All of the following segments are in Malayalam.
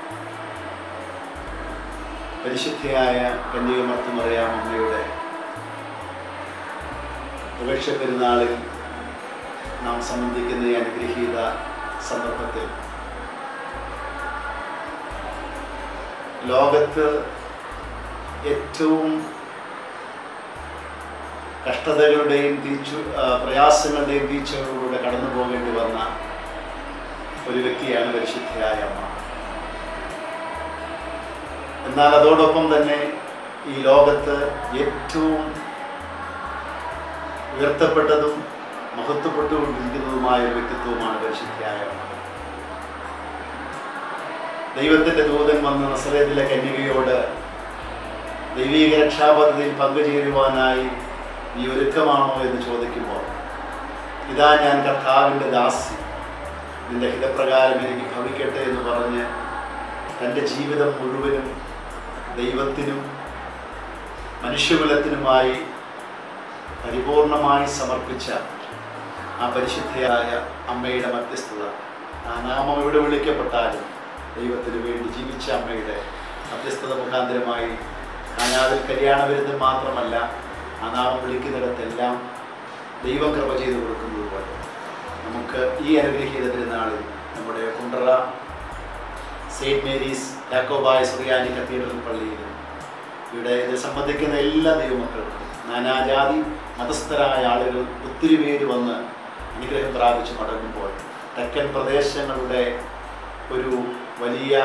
പരിശുദ്ധിയായ കന്യകമർത്തുമറിയാം അമ്മയുടെ ഉപേക്ഷ പെരുന്നാളിൽ നാം സംബന്ധിക്കുന്ന ഈ അനുഗ്രഹീത സന്ദർഭത്തിൽ ലോകത്ത് ഏറ്റവും കഷ്ടതകളുടെയും തീച്ചു ആ, പ്രയാസങ്ങളുടെയും തീച്ചുകളിലൂടെ കടന്നു പോകേണ്ടി വന്ന ഒരു വ്യക്തിയാണ് പരിശുദ്ധിയായ അമ്മ എന്നാൽ അതോടൊപ്പം തന്നെ ഈ ലോകത്ത് ഏറ്റവും ഉയർത്തപ്പെട്ടതും മഹത്വപ്പെട്ടുകൊണ്ടിരിക്കുന്നതുമായ ഒരു വ്യക്തിത്വമാണ് പരിശുദ്ധിയായ അമ്മ ദൈവത്തിന്റെ ദൂതൻ വന്ന് നസറേത്തിലെ കന്യകയോട് ദൈവീക രക്ഷാപദ്ധതിയിൽ പങ്കുചേരുവാനായി നീ ഒരുക്കമാണോ എന്ന് ചോദിക്കുമ്പോൾ ഇതാ ഞാൻ കർത്താവിൻ്റെ ദാസി നിന്റെ ഹിതപ്രകാരം എനിക്ക് ഭവിക്കട്ടെ എന്ന് പറഞ്ഞ് തൻ്റെ ജീവിതം മുഴുവനും ദൈവത്തിനും മനുഷ്യകുലത്തിനുമായി പരിപൂർണമായി സമർപ്പിച്ച ആ പരിശുദ്ധയായ അമ്മയുടെ മധ്യസ്ഥത ആ നാമം എവിടെ വിളിക്കപ്പെട്ടാലും ദൈവത്തിന് വേണ്ടി ജീവിച്ച അമ്മയുടെ മധ്യസ്ഥത മുഖാന്തരമായി കാനാവിൽ കല്യാണ വിരുദ്ധം മാത്രമല്ല ആ നാമം വിളിക്കുന്നിടത്തെല്ലാം ദൈവം കൃപ ചെയ്തു കൊടുക്കുന്നത് പോലെ നമുക്ക് ഈ അനുഗ്രഹീത തിരുനാളിൽ നമ്മുടെ കുണ്ടറ സെയിൻറ്റ് മേരീസ് യാക്കോബായ സുറിയാനി കത്തീഡ്രൽ പള്ളിയിലും ഇവിടെ ഇത് സംബന്ധിക്കുന്ന എല്ലാ ദൈവമക്കൾക്കും നാനാജാതി മതസ്ഥരായ ആളുകൾ ഒത്തിരി പേര് വന്ന് അനുഗ്രഹം പ്രാപിച്ച് മടങ്ങുമ്പോൾ തെക്കൻ പ്രദേശങ്ങളുടെ ഒരു വലിയ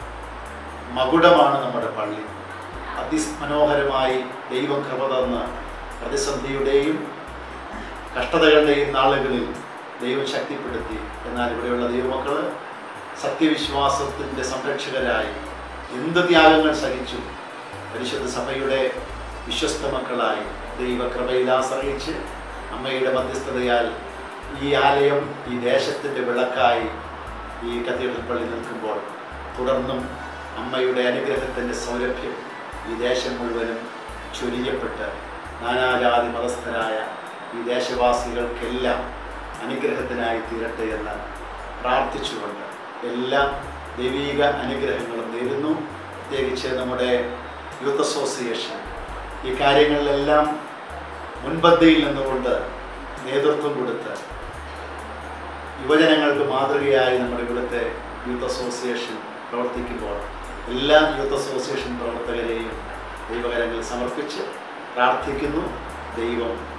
മകുടമാണ് നമ്മുടെ പള്ളി അതിമനോഹരമായി ദൈവം കൃപ തന്ന് പ്രതിസന്ധിയുടെയും കഷ്ടതകളുടെയും നാളുകളിൽ ദൈവം ശക്തിപ്പെടുത്തി എന്നാൽ ഇവിടെയുള്ള ദൈവമക്കൾ സത്യവിശ്വാസത്തിൻ്റെ സംരക്ഷകരായി എന്ത് ത്യാഗങ്ങൾ സഹിച്ചു പരിശുദ്ധ സഭയുടെ വിശ്വസ്ത മക്കളായി ദൈവകൃപയിൽ ആശ്രയിച്ച് അമ്മയുടെ മധ്യസ്ഥതയാൽ ഈ ആലയം ഈ ദേശത്തിൻ്റെ വിളക്കായി ഈ കത്തീഡ്രൽ പള്ളി നിൽക്കുമ്പോൾ തുടർന്നും അമ്മയുടെ അനുഗ്രഹത്തിൻ്റെ സൗരഭ്യം ഈ ദേശം മുഴുവനും ചൊരിയപ്പെട്ട് നാനാജാതി മതസ്ഥരായ ഈ ദേശവാസികൾക്കെല്ലാം അനുഗ്രഹത്തിനായി തീരട്ടെ എന്ന് പ്രാർത്ഥിച്ചുകൊണ്ട് എല്ലാ ദൈവീക അനുഗ്രഹങ്ങളും നേരുന്നു പ്രത്യേകിച്ച് നമ്മുടെ യൂത്ത് അസോസിയേഷൻ ഈ കാര്യങ്ങളിലെല്ലാം മുൻപന്തിയിൽ നിന്നുകൊണ്ട് നേതൃത്വം കൊടുത്ത് യുവജനങ്ങൾക്ക് മാതൃകയായി നമ്മുടെ ഇവിടുത്തെ യൂത്ത് അസോസിയേഷൻ പ്രവർത്തിക്കുമ്പോൾ എല്ലാ യൂത്ത് അസോസിയേഷൻ പ്രവർത്തകരെയും ദൈവകരങ്ങളിൽ സമർപ്പിച്ച് പ്രാർത്ഥിക്കുന്നു ദൈവം